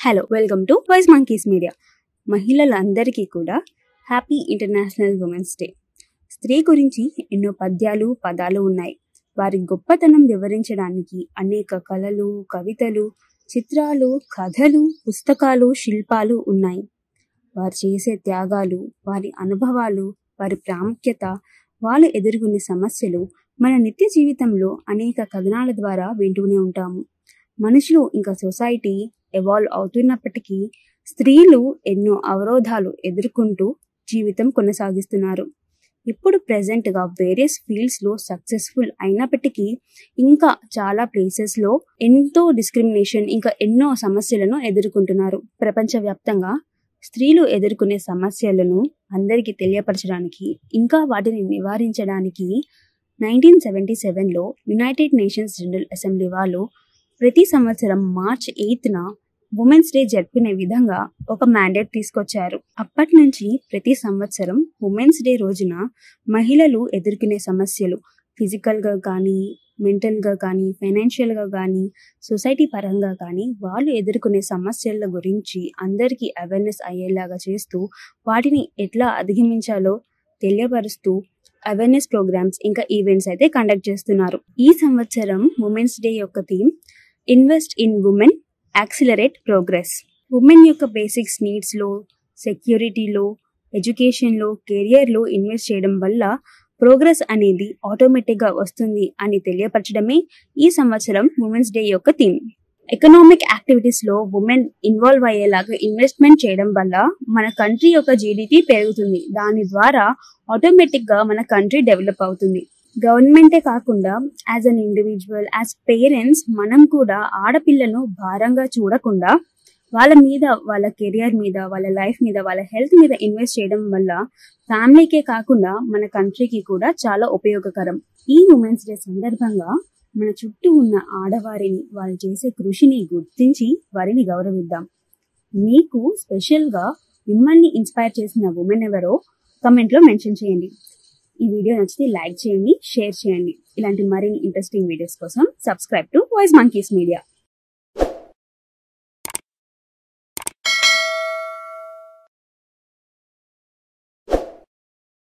hello welcome to voice monkeys media మహిళలందరికీ కూడా happy international women's day స్త్రీ గురించి ఎన్నో పద్యాలు పదాలు ఉన్నాయి వారి గొప్పతనం వివరించడానికి అనేక కళలు కవితలు చిత్రాలు కథలు పుస్తకాలు శిల్పాలు ఉన్నాయి వారు చేసే త్యాగాలు వారి అనుభవాలు వారి ప్రాముఖ్యత వాళ్ళు ఎదుర్కొనే సమస్యలు మన నిత్య జీవితంలో అనేక కథనాల ద్వారా వింటూనే ఉంటాము మనుషులు ఇంకా సొసైటీ ఎవాల్వ్ అవుతున్నప్పటికీ స్త్రీలు ఎన్నో అవరోధాలు ఎదుర్కొంటూ జీవితం కొనసాగిస్తున్నారు ఇప్పుడు ప్రెసెంట్గా వేరియస్ ఫీల్డ్స్లో సక్సెస్ఫుల్ అయినప్పటికీ ఇంకా చాలా ప్లేసెస్లో ఎంతో డిస్క్రిమినేషన్ ఇంకా ఎన్నో సమస్యలను ఎదుర్కొంటున్నారు ప్రపంచవ్యాప్తంగా స్త్రీలు ఎదుర్కొనే సమస్యలను అందరికీ తెలియపరచడానికి ఇంకా వాటిని నివారించడానికి నైన్టీన్ సెవెంటీ సెవెన్లో యునైటెడ్ నేషన్స్ జనరల్ అసెంబ్లీ వాళ్ళు ప్రతి సంవత్సరం మార్చ్ ఎయిత్న ఉమెన్స్ డే జరుపుకునే విధంగా ఒక మ్యాండేట్ తీసుకొచ్చారు అప్పటి నుంచి ప్రతి సంవత్సరం ఉమెన్స్ డే రోజున మహిళలు ఎదుర్కొనే సమస్యలు ఫిజికల్గా కానీ మెంటల్గా కానీ ఫైనాన్షియల్గా కానీ సొసైటీ పరంగా కానీ వాళ్ళు ఎదుర్కొనే సమస్యల గురించి అందరికీ అవేర్నెస్ అయ్యేలాగా చేస్తూ వాటిని ఎట్లా అధిగమించాలో తెలియపరుస్తూ అవేర్నెస్ ప్రోగ్రామ్స్ ఇంకా ఈవెంట్స్ అయితే కండక్ట్ చేస్తున్నారు ఈ సంవత్సరం ఉమెన్స్ డే యొక్క theme invest in women accelerate progress women యొక్క బేసిక్స్ నీడ్స్లో సెక్యూరిటీలో ఎడ్యుకేషన్లో కెరియర్లో ఇన్వెస్ట్ చేయడం వల్ల ప్రోగ్రెస్ అనేది ఆటోమేటిక్గా వస్తుంది అని తెలియపరచడమే ఈ సంవత్సరం ఉమెన్స్ డే యొక్క థీమ్ ఎకనామిక్ యాక్టివిటీస్ లో ఉమెన్ ఇన్వాల్వ్ అయ్యేలాగా ఇన్వెస్ట్మెంట్ చేయడం వల్ల మన కంట్రీ యొక్క జీడిపి పెరుగుతుంది దాని ద్వారా ఆటోమేటిక్ గా మన కంట్రీ డెవలప్ అవుతుంది గవర్నమెంటే కాకుండా as an individual as parents మనం కూడా ఆడపిల్లను భారంగా చూడకుండా వాళ్ళ మీద వాళ్ళ కెరియర్ మీద వాళ్ళ లైఫ్ మీద వాళ్ళ హెల్త్ మీద ఇన్వెస్ట్ చేయడం వల్ల ఫ్యామిలీకే కాకుండా మన కంట్రీకి కూడా చాలా ఉపయోగకరం ఈ ఉమెన్స్ డే సందర్భంగా మన చుట్టూ ఉన్న ఆడవారిని వాళ్ళు చేసే కృషిని గుర్తించి వారిని గౌరవిద్దాం మీకు స్పెషల్గా మిమ్మల్ని ఇన్స్పైర్ చేసిన ఉమెన్ ఎవరో కమెంట్లో మెన్షన్ చేయండి ఈ వీడియో నచ్చితే లైక్ చేయండి షేర్ చేయండి ఇలాంటి మరిన్ని ఇంట్రెస్టింగ్ వీడియోస్ కోసం subscribe to voice monkeys media